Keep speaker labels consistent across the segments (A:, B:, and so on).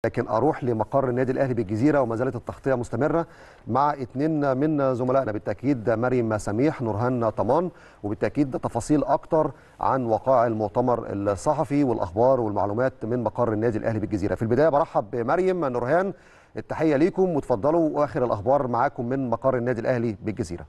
A: لكن اروح لمقر النادي الاهلي بالجزيره وما زالت التغطيه مستمره مع اثنين من زملائنا بالتاكيد مريم سميح نورهان طمان وبالتاكيد تفاصيل اكتر عن وقائع المؤتمر الصحفي والاخبار والمعلومات من مقر النادي الاهلي بالجزيره في البدايه برحب بمريم نورهان التحيه ليكم وتفضلوا واخر الاخبار معاكم من مقر النادي الاهلي بالجزيره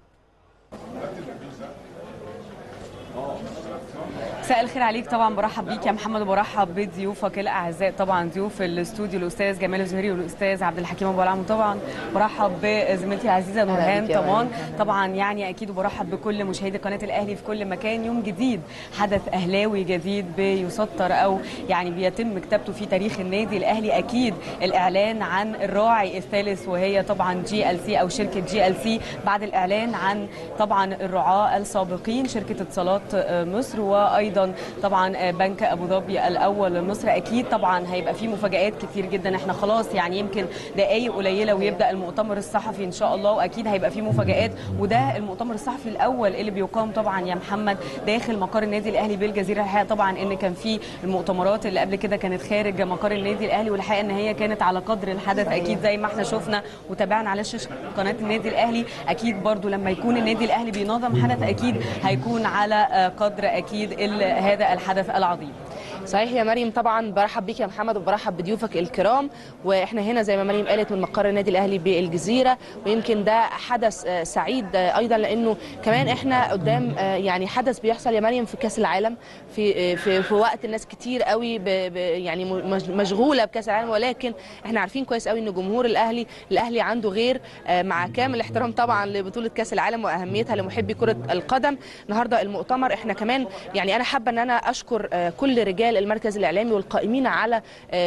B: مساء الخير عليك طبعا برحب بيك يا محمد وبرحب بضيوفك الاعزاء طبعا ضيوف الاستوديو الاستاذ جمال الزهري والاستاذ عبد الحكيم ابو العم طبعا برحب بزميلتي العزيزه نورهان طبعا طبعا يعني اكيد وبرحب بكل مشاهدي قناه الاهلي في كل مكان يوم جديد حدث اهلاوي جديد بيسطر او يعني بيتم كتابته في تاريخ النادي الاهلي اكيد الاعلان عن الراعي الثالث وهي طبعا جي ال سي او شركه جي ال سي بعد الاعلان عن طبعا الرعاه السابقين شركه اتصالات مصر وايضا ايضا طبعا بنك ابو ظبي الاول لمصر اكيد طبعا هيبقى فيه مفاجات كتير جدا احنا خلاص يعني يمكن دقائق قليله ويبدا المؤتمر الصحفي ان شاء الله واكيد هيبقى فيه مفاجات وده المؤتمر الصحفي الاول اللي بيقام طبعا يا محمد داخل مقر النادي الاهلي بالجزيره الحقيقه طبعا ان كان في المؤتمرات اللي قبل كده كانت خارج مقر النادي الاهلي والحقيقه ان هي كانت على قدر الحدث اكيد زي ما احنا شفنا وتابعنا على شاشه قناه النادي الاهلي اكيد برضو لما يكون النادي الاهلي بينظم حدث اكيد هيكون على قدر اكيد هذا الحدث العظيم
C: صحيح يا مريم طبعا برحب بيك يا محمد وبرحب بضيوفك الكرام واحنا هنا زي ما مريم قالت من مقر النادي الاهلي بالجزيره ويمكن ده حدث سعيد ايضا لانه كمان احنا قدام يعني حدث بيحصل يا مريم في كاس العالم في في, في وقت الناس كتير قوي ب ب يعني مشغوله بكاس العالم ولكن احنا عارفين كويس قوي ان جمهور الاهلي الاهلي عنده غير مع كامل الاحترام طبعا لبطوله كاس العالم واهميتها لمحبي كره القدم النهارده المؤتمر احنا كمان يعني انا حابه ان انا اشكر كل رجال المركز الاعلامي والقائمين على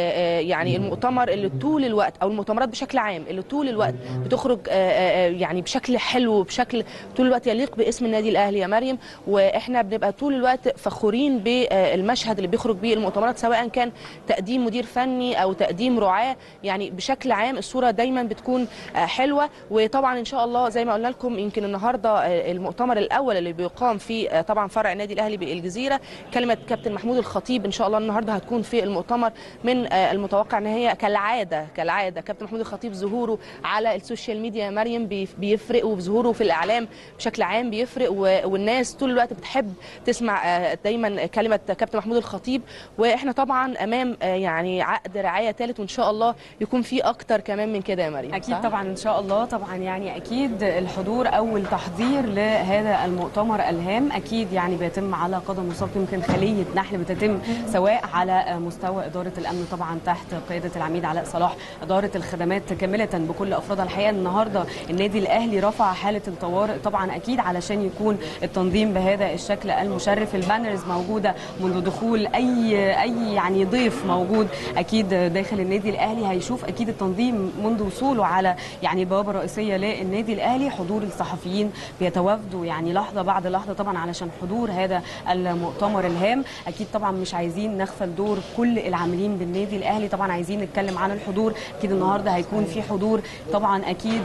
C: يعني المؤتمر اللي طول الوقت او المؤتمرات بشكل عام اللي طول الوقت بتخرج يعني بشكل حلو بشكل طول الوقت يليق باسم النادي الاهلي يا مريم واحنا بنبقى طول الوقت فخورين بالمشهد اللي بيخرج بيه المؤتمرات سواء كان تقديم مدير فني او تقديم رعاه يعني بشكل عام الصوره دايما بتكون حلوه وطبعا ان شاء الله زي ما قلنا لكم يمكن النهارده المؤتمر الاول اللي بيقام في طبعا فرع النادي الاهلي بالجزيره كلمه كابتن محمود الخطيب ان شاء الله النهارده هتكون في المؤتمر من المتوقع ان هي كالعاده كالعاده كابتن محمود الخطيب ظهوره على السوشيال ميديا يا مريم بيفرق وظهوره في الاعلام بشكل عام بيفرق والناس طول الوقت بتحب تسمع دايما كلمه كابتن محمود الخطيب واحنا طبعا امام يعني عقد رعايه ثالث وان شاء الله يكون في اكتر كمان من كده يا مريم
B: اكيد صح؟ طبعا ان شاء الله طبعا يعني اكيد الحضور او التحضير لهذا المؤتمر الهام اكيد يعني بيتم على قدم وساق يمكن خليه نحل بتتم سواء على مستوى اداره الامن طبعا تحت قياده العميد علاء صلاح اداره الخدمات كامله بكل افرادها الحقيقه النهارده النادي الاهلي رفع حاله الطوارئ طبعا اكيد علشان يكون التنظيم بهذا الشكل المشرف البانرز موجوده منذ دخول اي اي يعني ضيف موجود اكيد داخل النادي الاهلي هيشوف اكيد التنظيم منذ وصوله على يعني البوابه الرئيسيه للنادي الاهلي حضور الصحفيين بيتوافدوا يعني لحظه بعد لحظه طبعا علشان حضور هذا المؤتمر الهام اكيد طبعا مش عايزين نغفل دور كل العاملين بالنادي الاهلي طبعا عايزين نتكلم عن الحضور اكيد النهارده هيكون في حضور طبعا اكيد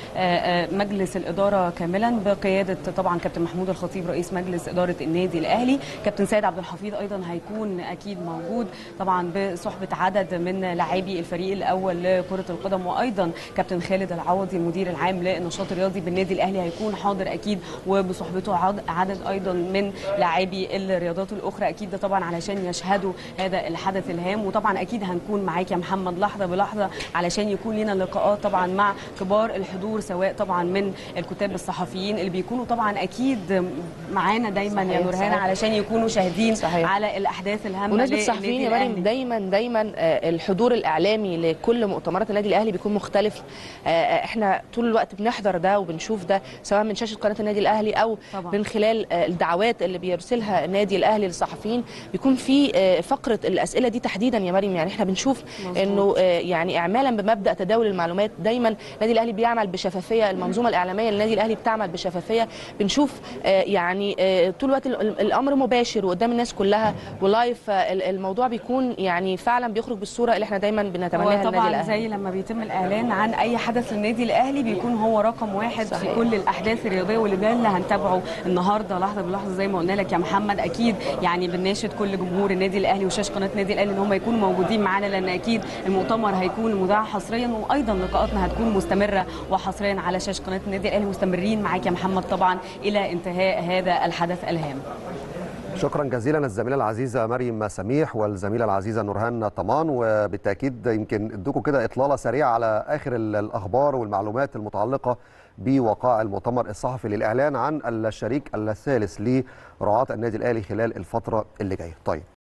B: لمجلس الاداره كاملا بقياده طبعا كابتن محمود الخطيب رئيس مجلس اداره النادي الاهلي كابتن سيد عبد الحفيظ ايضا هيكون اكيد موجود طبعا بصحبه عدد من لاعبي الفريق الاول لكره القدم وايضا كابتن خالد العوضي المدير العام للنشاط الرياضي بالنادي الاهلي هيكون حاضر اكيد وبصحبته عدد ايضا من لاعبي الرياضات الاخرى اكيد ده طبعا علشان يشهدوا هذا الحدث الهام وطبعا اكيد هنكون معاك يا محمد لحظه بلحظه علشان يكون لنا لقاءات طبعا مع كبار الحضور سواء طبعا من الكتاب الصحفيين اللي بيكونوا طبعا اكيد معانا دايما يا نورهان علشان يكونوا شاهدين صحيح. على الاحداث الهامه
C: ونسبه الصحفيين يا مريم دايما دايما الحضور الاعلامي لكل مؤتمرات النادي الاهلي بيكون مختلف احنا طول الوقت بنحضر ده وبنشوف ده سواء من شاشه قناه النادي الاهلي او طبعا. من خلال الدعوات اللي بيرسلها النادي الاهلي للصحفيين بيكون في فقره الاسئله دي تحديدا يا مريم يعني احنا بنشوف مزبوط. انه يعني اعمالا بمبدا تداول المعلومات دايما النادي الاهلي بيعمل بشفافيه المنظومه الاعلاميه للنادي الاهلي بتعمل بشفافيه بنشوف يعني طول الوقت الامر مباشر وقدام الناس كلها ولايف الموضوع بيكون يعني فعلا بيخرج بالصوره اللي احنا دايما بنتمناها
B: للنادي الاهلي زي لما بيتم الاعلان عن اي حدث للنادي الاهلي بيكون هو رقم واحد صحيح. في كل الاحداث الرياضيه واللي ده اللي هنتابعه النهارده لحظه بلحظه زي ما قلنا لك يا محمد اكيد يعني بنناشد كل جمهور النادي الاهلي وشاشه قناه النادي الاهلي ان هم يكونوا موجودين معانا لان اكيد المؤتمر هيكون مذاع حصريا وايضا لقاءاتنا هتكون مستمره وحصريا على شاشه قناه النادي الاهلي مستمرين معاك يا محمد طبعا الى انتهاء هذا الحدث الهام
A: شكرا جزيلا الزميله العزيزه مريم سميح والزميله العزيزه نورهان طمان وبالتاكيد يمكن ادوكم كده اطلاله سريعه على اخر الاخبار والمعلومات المتعلقه بوقائع المؤتمر الصحفي للاعلان عن الشريك الثالث لرعاه النادي الاهلي خلال الفتره اللي جايه طيب